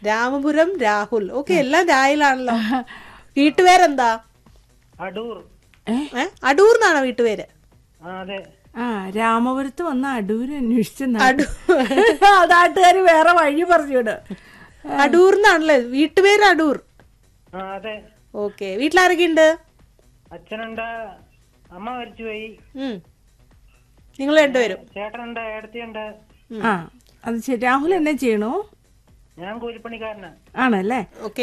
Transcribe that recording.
Ramapuram Rahul okay എല്ലാം രായിലാണല്ലോ വീട്ടുപേരെന്താ അടൂർ ഏ ഏ അടൂർന്നാണോ വീട്ടുപേര് ആ അതെ ആ രാമപുരത്ത് വന്ന അടൂര് അന്വേഷിച്ച അടൂ നാട്ടുകാർ വേറെ വഴി പറഞ്ഞുവിട് അടൂർന്നാണല്ലേ വീട്ടുപേര് അടൂർ ആ അതെ ഓക്കെ വീട്ടിലാരൊക്കെ ഉണ്ട് അച്ഛനുണ്ട് അമ്മ മരിച്ചുപോയി ഉം നിങ്ങൾ രണ്ടുപേരും ചേട്ടനുണ്ട് ഏടത്തിയുണ്ട് ആ അത് ശരി രാഹുൽ എന്നെ ചെയ്യണോ ഞാൻ കൂലിപ്പണിക്കാരനാ ആണല്ലേ ഓക്കെ